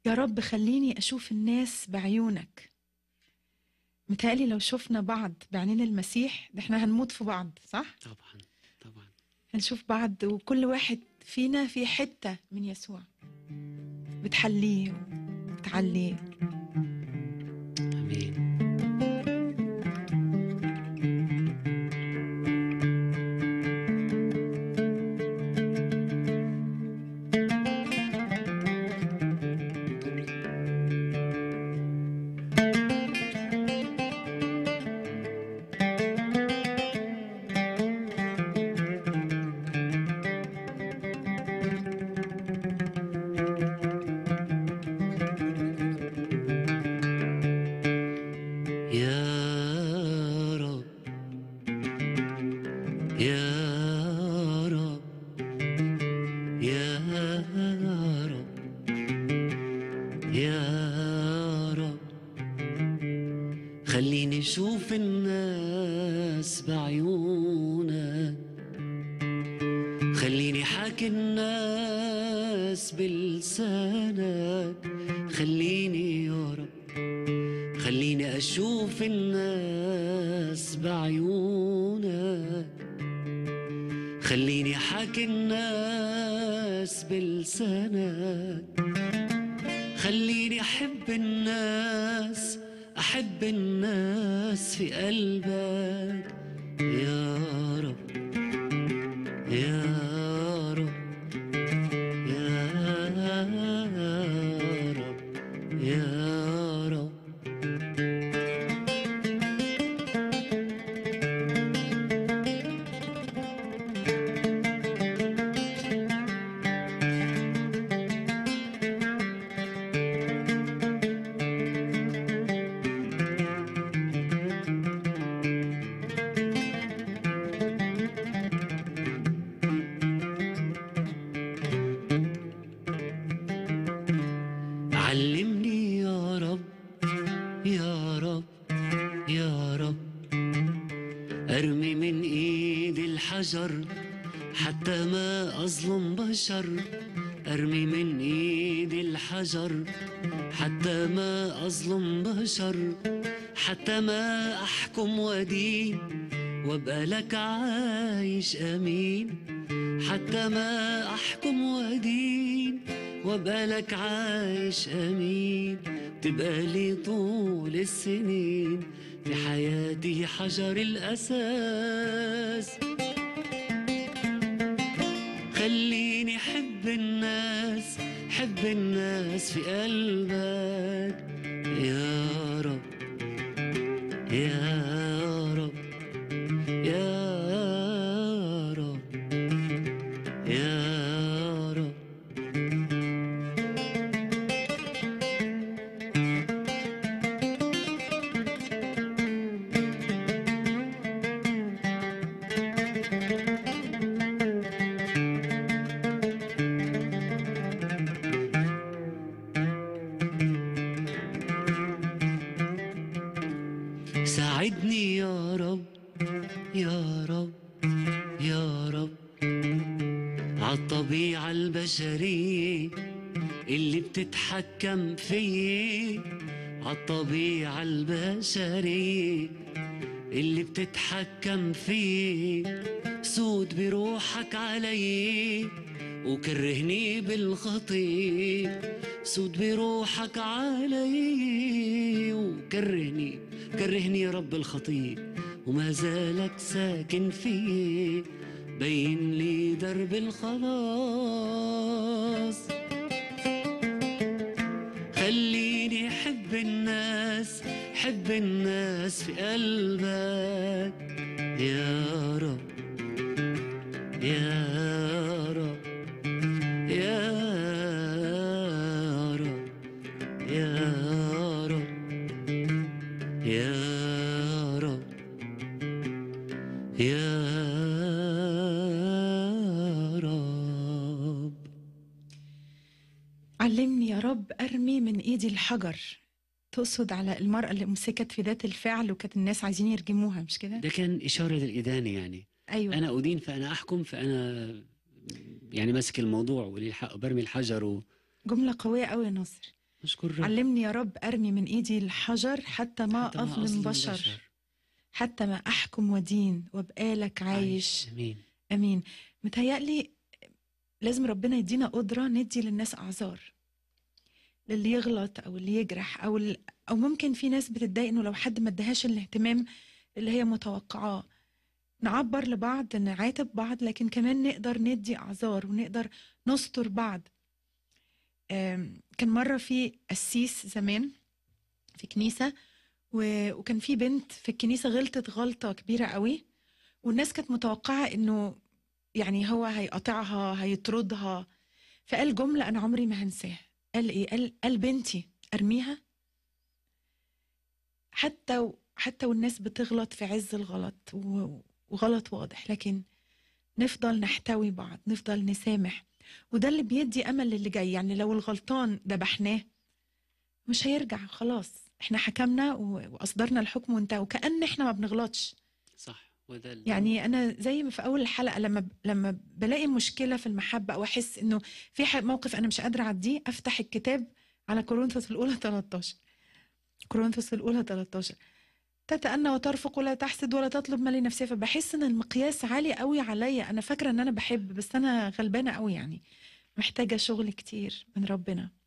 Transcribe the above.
يا رب خليني أشوف الناس بعيونك متهيألي لو شفنا بعض بعينين المسيح ده احنا هنموت في بعض صح؟ طبعا طبعا هنشوف بعض وكل واحد فينا في حتة من يسوع بتحليه وبتعليه امين يا رب يا رب يا رب يا رب خليني اشوف الناس بعيونك خليني حاكي الناس بلسانك خليني يا رب خليني أشوف الناس بعيونك خليني حاكي الناس بلسانك خليني أحب الناس أحب الناس في قلبك يا رب يا رب يا رب يا رب علمني يا رب يا رب يا رب ارمي من ايدي الحجر حتى ما اظلم بشر ارمي من ايدي الحجر حتى ما اظلم بشر حتى ما احكم ودين وابقى لك عايش امين حتى ما احكم ودين وابقى لك عايش امين تبقى لي طول السنين في حياتي حجر الاساس خليني حب الناس حب الناس في قلبك يا رب يا رب يا رب يا رب ساعدني يا رب يا رب يا رب عالطبيعة البشرية اللي بتتحكم فيي عالطبيعة البشرية اللي بتتحكم فيي سود بروحك علي وكرهني بالخطية سود بروحك علي وكرهني كرهني يا رب الخطية وما زالك ساكن فيه بين لي درب الخلاص خليني حب الناس حب الناس في قلبك يا رب يا رب يا رب يا رب يا رب يا رب علمني يا رب أرمي من إيدي الحجر تقصد على المرأة اللي مسكت في ذات الفعل وكانت الناس عايزين يرجموها مش كده؟ ده كان إشارة للإدانة يعني أيوة أنا أدين فأنا أحكم فأنا يعني ماسك الموضوع ولي الحق برمي الحجر و... جملة قوية قوي يا ناصر نشكر الرب علمني يا رب ارمي من ايدي الحجر حتى ما حتى ما اظلم بشر حتى ما احكم ودين وابقالك عايش امين امين متهيألي لازم ربنا يدينا قدرة ندي للناس اعذار للي يغلط او اللي يجرح او ال... او ممكن في ناس بتتضايق انه لو حد ما اداهاش الاهتمام اللي هي متوقعاه نعبر لبعض نعاتب بعض لكن كمان نقدر ندي اعذار ونقدر نستر بعض آم، كان مرة في قسيس زمان في كنيسة و- وكان في بنت في الكنيسة غلطت غلطة كبيرة قوي والناس كانت متوقعة انه يعني هو هيقاطعها هيطردها فقال جملة انا عمري ما هنساها قال ايه قال قال بنتي ارميها حتى و- حتى والناس بتغلط في عز الغلط و- وغلط واضح لكن نفضل نحتوي بعض نفضل نسامح وده اللي بيدي امل للي جاي يعني لو الغلطان ذبحناه مش هيرجع خلاص احنا حكمنا و- واصدرنا الحكم وانتهى وكأن احنا ما بنغلطش صح وده ال- يعني انا زي ما في اول الحلقه لما ب- لما بلاقي مشكله في المحبه او احس انه في ح- موقف انا مش قادره اعديه افتح الكتاب على كورنثوس الاولى 13 كورنثوس الاولى 13 تتأنى وترفق ولا تحسد ولا تطلب ما لنفسها فبحس ان المقياس عالي قوي عليا انا فاكره ان انا بحب بس انا غلبانه قوي يعني محتاجه شغل كتير من ربنا